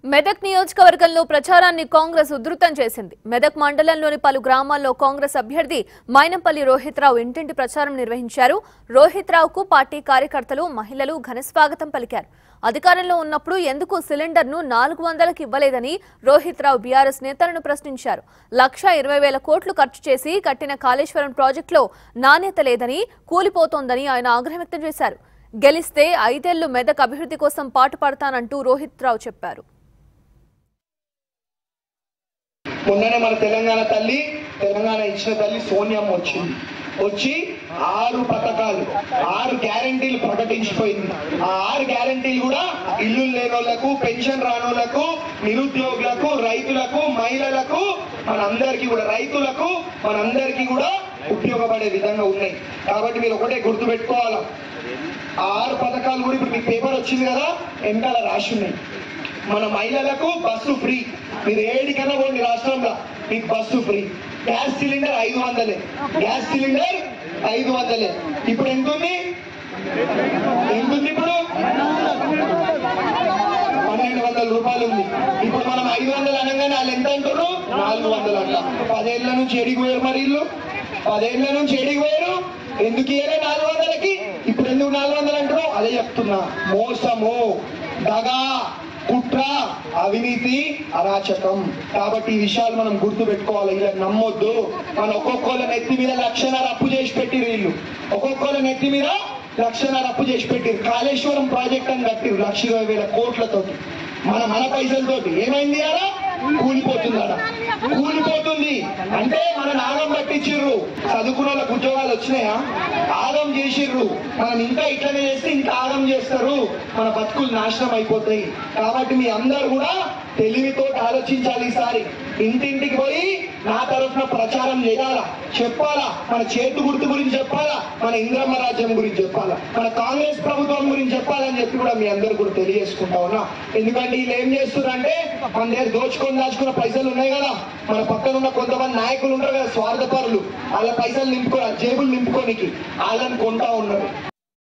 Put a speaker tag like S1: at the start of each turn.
S1: మెదక్ నియోజకవర్గంలో ప్రచారాన్ని కాంగ్రెస్ ఉధృతం చేసింది మెదక్ మండలంలోని పలు గ్రామాల్లో కాంగ్రెస్ అభ్యర్థి మైనంపల్లి రోహిత్రావు ఇంటింటి ప్రచారం నిర్వహించారు రోహిత్రావుకు పార్టీ కార్యకర్తలు మహిళలు ఘనస్వాగతం పలికారు అధికారంలో ఉన్నప్పుడు ఎందుకు సిలిండర్ను నాలుగు వందలకు ఇవ్వలేదని రోహిత్రావు బీఆర్ఎస్ నేతలను ప్రశ్నించారు లక్ష ఇరవై వేల కోట్లు ఖర్చు చేసి కట్టిన కాళేశ్వరం ప్రాజెక్టులో నాణ్యత లేదని కూలిపోతోందని ఆయన ఆగ్రహం వ్యక్తం చేశారు గెలిస్తే ఐదేళ్లు మెదక్ అభివృద్ధి కోసం పాటుపడతానంటూ రోహిత్రావు చెప్పారు
S2: మొన్ననే మన తెలంగాణ తల్లి తెలంగాణ ఇచ్చిన తల్లి సోనియమ్మ వచ్చింది వచ్చి ఆరు పథకాలు ఆరు గ్యారంటీలు ప్రకటించిపోయింది ఆ ఆరు గ్యారంటీలు కూడా ఇల్లు లేని వాళ్ళకు పెన్షన్ రానోళ్లకు నిరుద్యోగులకు రైతులకు మహిళలకు మనందరికీ కూడా రైతులకు మనందరికీ కూడా ఉపయోగపడే విధంగా ఉన్నాయి కాబట్టి మీరు ఒకటే గుర్తు పెట్టుకోవాలా ఆ ఆరు పథకాలు కూడా ఇప్పుడు మీకు పేపర్ వచ్చింది కదా వెనకాల రాసి ఉన్నాయి మన మహిళలకు బస్సు ఫ్రీ మీరు ఏడికన్నా పోండి రాష్ట్రంలో మీకు బస్సు ఫ్రీ గ్యాస్ సిలిండర్ ఐదు వందలే గ్యాస్ సిలిండర్ ఐదు వందలే ఇప్పుడు ఎంత ఉంది ఎంత ఉంది ఇప్పుడు పన్నెండు వందల రూపాయలు ఉంది ఇప్పుడు మనం ఐదు వందలు అనగానే వాళ్ళు ఎంత అంటారు నాలుగు వందలు అంట పదేళ్ల నుంచి ఎడిగిపోయారు మరి ఇల్లు పదేళ్ల నుంచి ఎడిగిపోయారు ఎందుకు ఇయ్యలే నాలుగు వందలకి ఇప్పుడు ఎందుకు నాలుగు వందలు అంటారు అదే చెప్తున్నా మోసము దగా కుట్ర అవినీతి అరాచకం కాబట్టి ఈ విషయాలు మనం గుర్తు పెట్టుకోవాలి ఇలా నమ్మొద్దు మన ఒక్కొక్కళ్ళ నెత్తి మీద లక్షణాలు అప్పు చేసి పెట్టిరు వీళ్ళు ఒక్కొక్కళ్ళ నెత్తి మీద లక్షణాలు అప్పు చేసి పెట్టిరు కాళేశ్వరం ప్రాజెక్ట్ అని కట్టిరు లక్ష ఇరవై వేల కోట్లతోటి మన మన పైసలతోటి ఏమైంది అలా కూలిపోతుంది అలా కూలిపోతుంది అంటే మన నాగం పట్టించిర్రు చదువుకున్న వాళ్ళకి ఉద్యోగాలు వచ్చినాయా ఆగం చేసిర్రు మనం ఇంకా ఇట్లనే చేస్తే ఇంకా ఆగం చేస్తారు మన బతుకులు నాశనం అయిపోతాయి కాబట్టి మీ అందరు కూడా తెలివితో ఆలోచించాలి ఈసారి ఇంటింటికి పోయి నా తరఫున ప్రచారం చేయాలా చెప్పాలా మన చేతు గుర్తు గురించి చెప్పాలా మన ఇంద్రమ్మ రాజ్యం గురించి చెప్పాలా మన కాంగ్రెస్ ప్రభుత్వం గురించి చెప్పాలని చెప్పి కూడా మీ అందరు కూడా తెలియజేసుకుంటా ఉన్నా ఎందుకంటే వీళ్ళు ఏం చేస్తున్నారంటే మన దగ్గర దోచుకొని దాచుకున్న పైసలు ఉన్నాయి కదా మన పక్కన ఉన్న కొంతమంది నాయకులు ఉంటారు కదా స్వార్థపరులు వాళ్ళ పైసలు నింపుకో జేబులు నింపుకోనికి వాళ్ళని కొంటా ఉన్నారు